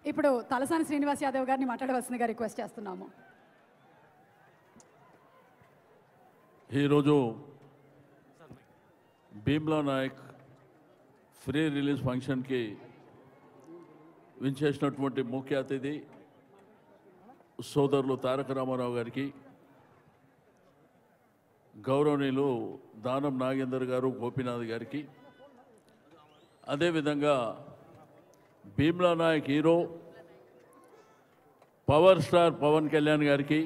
ఇప్పుడు తలసాని శ్రీనివాస్ యాదవ్ గారిని మాట్లాడవలసిందిగా రిక్వెస్ట్ చేస్తున్నాము ఈరోజు భీమ్లా నాయక్ ఫ్రీ రిలీజ్ ఫంక్షన్కి వించేసినటువంటి ముఖ్య అతిథి సోదరులు తారక రామారావు గారికి గౌరవనీయులు దానం నాగేందర్ గారు గోపీనాథ్ గారికి అదేవిధంగా Bheemla Nayak hero power star Pawan Kalyan గారికి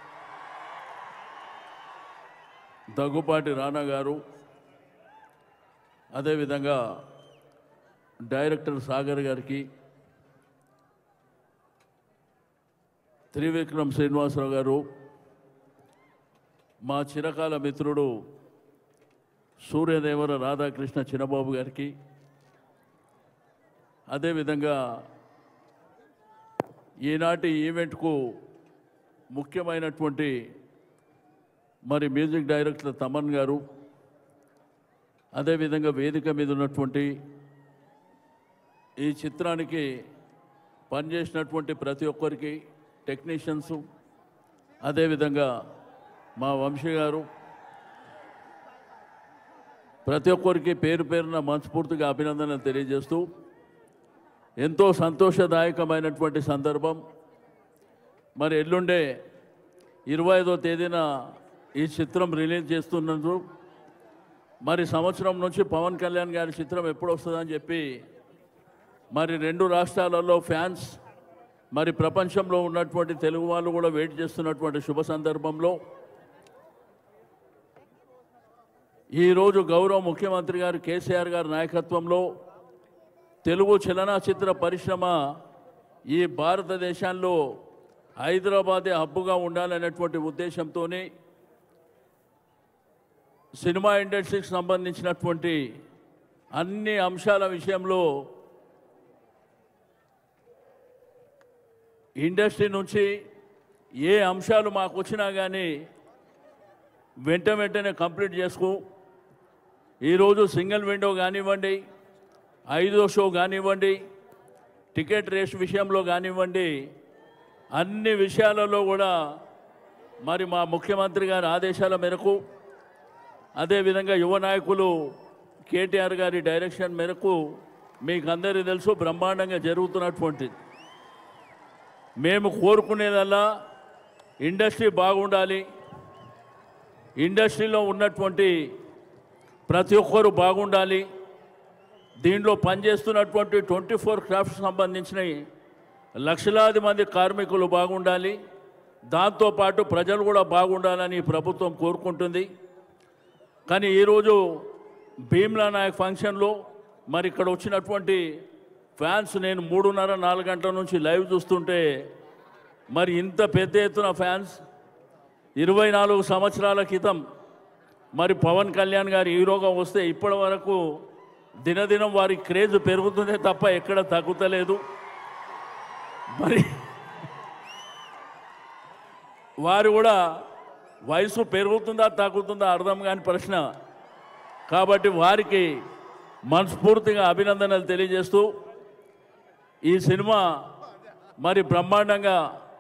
దగ్గుపాటి రానా గారు అదేవిధంగా డైరెక్టర్ సాగర్ గారికి త్రివిక్రమ్ శ్రీనివాసరావు గారు మా చిరకాల మిత్రుడు సూర్యదేవర రాధాకృష్ణ చిన్నబాబు గారికి అదేవిధంగా ఈనాటి ఈవెంట్కు ముఖ్యమైనటువంటి మరి మ్యూజిక్ డైరెక్టర్ తమన్ గారు అదేవిధంగా వేదిక మీద ఉన్నటువంటి ఈ చిత్రానికి పనిచేసినటువంటి ప్రతి ఒక్కరికి టెక్నీషియన్స్ అదేవిధంగా మా వంశీ గారు ప్రతి ఒక్కరికి పేరు పేరున మనస్ఫూర్తిగా అభినందనలు తెలియజేస్తూ ఎంతో సంతోషదాయకమైనటువంటి సందర్భం మరి ఎల్లుండే ఇరవై ఐదో తేదీన ఈ చిత్రం రిలీజ్ చేస్తున్నందుకు మరి సంవత్సరం నుంచి పవన్ కళ్యాణ్ గారి చిత్రం ఎప్పుడు వస్తుందని చెప్పి మరి రెండు రాష్ట్రాలలో ఫ్యాన్స్ మరి ప్రపంచంలో ఉన్నటువంటి తెలుగు వాళ్ళు కూడా వెయిట్ చేస్తున్నటువంటి శుభ సందర్భంలో ఈరోజు గౌరవ ముఖ్యమంత్రి గారు కేసీఆర్ గారి నాయకత్వంలో తెలుగు చలనచిత్ర పరిశ్రమ ఈ భారతదేశంలో హైదరాబాదే హబ్బుగా ఉండాలనేటువంటి ఉద్దేశంతోనే సినిమా ఇండస్ట్రీకి సంబంధించినటువంటి అన్ని అంశాల విషయంలో ఇండస్ట్రీ నుంచి ఏ అంశాలు మాకు వచ్చినా కానీ వెంట వెంటనే కంప్లీట్ చేసుకో ఈరోజు సింగిల్ విండో కానివ్వండి ఐదో షో కానివ్వండి టికెట్ రేస్ విషయంలో కానివ్వండి అన్ని విషయాలలో కూడా మరి మా ముఖ్యమంత్రి గారి ఆదేశాల మేరకు అదేవిధంగా యువ నాయకులు కేటీఆర్ గారి డైరెక్షన్ మేరకు మీకు అందరికీ తెలుసు బ్రహ్మాండంగా జరుగుతున్నటువంటిది మేము కోరుకునేదల్లా ఇండస్ట్రీ బాగుండాలి ఇండస్ట్రీలో ఉన్నటువంటి ప్రతి ఒక్కరు బాగుండాలి దీంట్లో పనిచేస్తున్నటువంటి ట్వంటీ ఫోర్ క్రాఫ్ట్స్ సంబంధించిన లక్షలాది మంది కార్మికులు బాగుండాలి దాంతోపాటు ప్రజలు కూడా బాగుండాలని ప్రభుత్వం కోరుకుంటుంది కానీ ఈరోజు భీమ్లా నాయక్ ఫంక్షన్లో మరి ఇక్కడ వచ్చినటువంటి ఫ్యాన్స్ నేను మూడున్నర నాలుగు గంటల నుంచి లైవ్ చూస్తుంటే మరి ఇంత పెద్ద ఎత్తున ఫ్యాన్స్ ఇరవై నాలుగు సంవత్సరాల క్రితం మరి పవన్ కళ్యాణ్ గారు హీరోగా వస్తే ఇప్పటి వరకు దినదినం వారి క్రేజ్ పెరుగుతుందే తప్ప ఎక్కడ తగ్గుతలేదు మరి వారు కూడా వయసు పెరుగుతుందా తగ్గుతుందా అర్థం కాని ప్రశ్న కాబట్టి వారికి మనస్ఫూర్తిగా అభినందనలు తెలియజేస్తూ ఈ సినిమా మరి బ్రహ్మాండంగా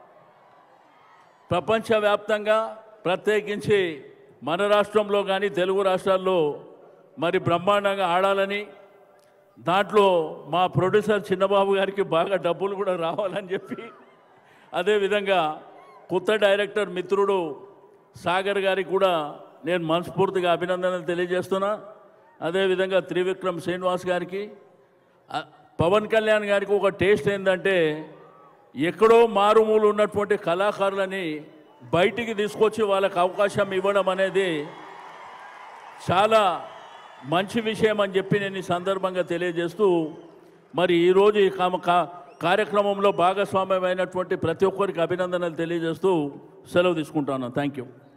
ప్రపంచవ్యాప్తంగా ప్రత్యేకించి మన రాష్ట్రంలో కానీ తెలుగు రాష్ట్రాల్లో మరి బ్రహ్మాండంగా ఆడాలని దాంట్లో మా ప్రొడ్యూసర్ చిన్నబాబు గారికి బాగా డబ్బులు కూడా రావాలని చెప్పి అదేవిధంగా కొత్త డైరెక్టర్ మిత్రుడు సాగర్ గారికి కూడా నేను మనస్ఫూర్తిగా అభినందనలు తెలియజేస్తున్నా అదేవిధంగా త్రివిక్రమ్ శ్రీనివాస్ గారికి ఆ, పవన్ కళ్యాణ్ గారికి ఒక టేస్ట్ ఏంటంటే ఎక్కడో మారుమూలు ఉన్నటువంటి కళాకారులని బయటికి తీసుకొచ్చి వాళ్ళకి అవకాశం ఇవ్వడం అనేది చాలా మంచి విషయం అని చెప్పి నేను ఈ సందర్భంగా తెలియజేస్తూ మరి ఈరోజు ఈ కామ- కా- కార్యక్రమంలో భాగస్వామ్యమైనటువంటి ప్రతి ఒక్కరికి అభినందనలు తెలియజేస్తూ సెలవు తీసుకుంటాను థ్యాంక్ యూ